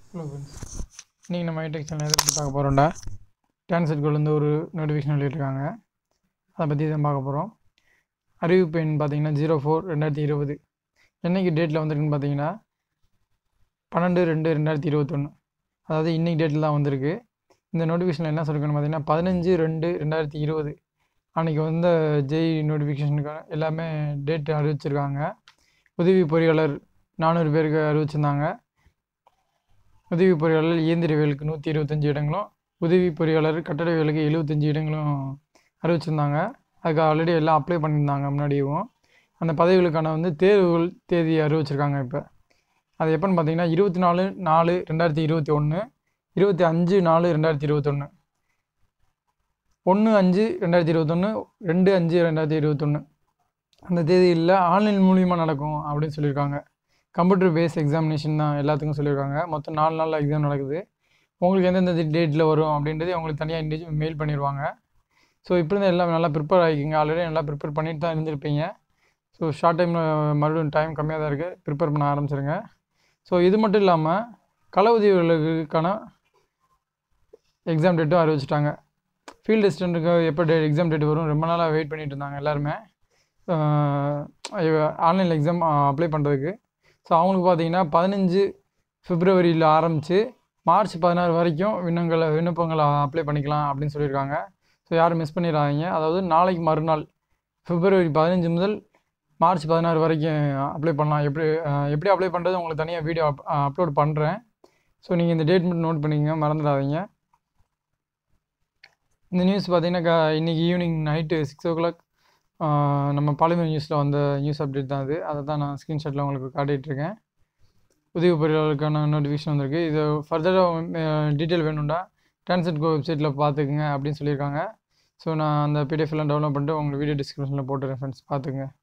hello friends இன்றைக்கி நம்ம ஐடெக் channel எதை பற்றி பார்க்க போகிறோம்டா டான்செட்கோலேருந்து ஒரு நோட்டிஃபிகேஷன் வெளியிட்டிருக்காங்க அதை பற்றி தான் பார்க்க போகிறோம் அறிவிப்பு எண் பார்த்தீங்கன்னா ஜீரோ ஃபோர் ரெண்டாயிரத்தி இருபது என்னைக்கு டேட்டில் வந்திருக்குன்னு பார்த்தீங்கன்னா பன்னெண்டு ரெண்டு ரெண்டாயிரத்தி இருபத்தொன்று அதாவது இன்றைக்கி டேட்டில் தான் வந்திருக்கு இந்த நோட்டிஃபிகேஷனில் என்ன சொல்லிருக்குன்னு பார்த்தீங்கன்னா பதினஞ்சு ரெண்டு ரெண்டாயிரத்தி இருபது அன்றைக்கி வந்த ஜெய் நோட்டிஃபிகேஷனுக்கான எல்லாமே டேட் அறிவிச்சிருக்காங்க உதவி பொறியாளர் நானூறு பேருக்கு அறிவிச்சிருந்தாங்க உதவி பொறியாளர் இயந்திரவியலுக்கு நூற்றி இருபத்தஞ்சி இடங்களும் உதவி பொறியாளர் கட்டடவியலுக்கு எழுபத்தஞ்சி இடங்களும் அறிவிச்சிருந்தாங்க அதுக்கு ஆல்ரெடி எல்லாம் அப்ளை பண்ணியிருந்தாங்க முன்னாடியும் அந்த பதவிகளுக்கான வந்து தேர்வுகள் தேதி அறிவிச்சிருக்காங்க இப்போ அது எப்போன்னு பார்த்தீங்கன்னா இருபத்தி நாலு நாலு ரெண்டாயிரத்தி இருபத்தி ஒன்று இருபத்தி அஞ்சு நாலு ரெண்டாயிரத்தி இருபத்தொன்று ஒன்று அஞ்சு ரெண்டாயிரத்தி இருபத்தொன்று ரெண்டு அஞ்சு ரெண்டாயிரத்தி இருபத்தொன்று அந்த தேதியில் ஆன்லைன் மூலிமா நடக்கும் அப்படின்னு சொல்லியிருக்காங்க கம்ப்யூட்டர் பேஸ் எக்ஸாமினேஷன் தான் எல்லாத்துக்கும் சொல்லியிருக்காங்க மொத்தம் நாலு நாளில் எக்ஸாம் நடக்குது உங்களுக்கு எந்தெந்த டேட்டில் வரும் அப்படின்றது உங்களுக்கு தனியாக இண்டிஜு மெயில் பண்ணிடுவாங்க ஸோ இப்போ இருந்து எல்லாம் நல்லா ப்ரிப்பேர் ஆகிக்கிங்க ஆல்ரெடி நல்லா ப்ரிப்பேர் பண்ணிட்டு தான் இருந்திருப்பீங்க ஸோ ஷார்ட் டைமில் மறுபடியும் டைம் கம்மியாக தான் இருக்குது ப்ரிப்பேர் பண்ண ஆரம்பிச்சிருங்க ஸோ இது மட்டும் இல்லாமல் கள உதவிகளுக்கான எக்ஸாம் டேட்டும் அறிவிச்சிட்டாங்க ஃபீல்டு அசிஸ்டண்ட்டுக்கு எப்போ டே எக்ஸாம் டேட் வரும் ரொம்ப நாளாக வெயிட் பண்ணிட்டு இருந்தாங்க எல்லாருமே ஆன்லைனில் எக்ஸாம் அப்ளை பண்ணுறதுக்கு ஸோ அவங்களுக்கு பார்த்தீங்கன்னா பதினஞ்சு பிப்ரவரியில் ஆரம்பித்து மார்ச் பதினாறு வரைக்கும் விண்ணங்களை விண்ணப்பங்களை அப்ளை பண்ணிக்கலாம் அப்படின்னு சொல்லியிருக்காங்க ஸோ யாரும் மிஸ் பண்ணிடாதீங்க அதாவது நாளைக்கு மறுநாள் பிப்ரவரி பதினஞ்சு முதல் மார்ச் பதினாறு வரைக்கும் அப்ளை பண்ணலாம் எப்படி எப்படி அப்ளை பண்ணுறது உங்களுக்கு தனியாக வீடியோ அப் அப்லோட் பண்ணுறேன் ஸோ நீங்கள் இந்த டேட் மட்டும் நோட் பண்ணிக்கங்க மறந்துடாதீங்க இந்த நியூஸ் பார்த்தீங்கன்னா க இன்றைக்கி evening night six o'clock நம்ம பாலிமர் நியூஸில் வந்த நியூஸ் அப்டேட் தான் அது அதை தான் நான் ஸ்க்ரீன்ஷாட்டில் உங்களுக்கு காட்டிகிட்ருக்கேன் உதவி பொறியாளருக்கான நோட்டிஃபிகேஷன் வந்திருக்கு இது ஃபர்தராக டீட்டெயில் வேணும்டா டான்செட் கோ வெப்சைட்டில் பார்த்துக்குங்க அப்படின்னு சொல்லியிருக்காங்க ஸோ நான் அந்த பிடிஎஃப்லாம் டவுன்லோட் பண்ணிட்டு உங்களுக்கு வீடியோ டிஸ்கிரிப்ஷனில் போட்டுறேன் ஃப்ரெண்ட்ஸ் பார்த்துக்குங்க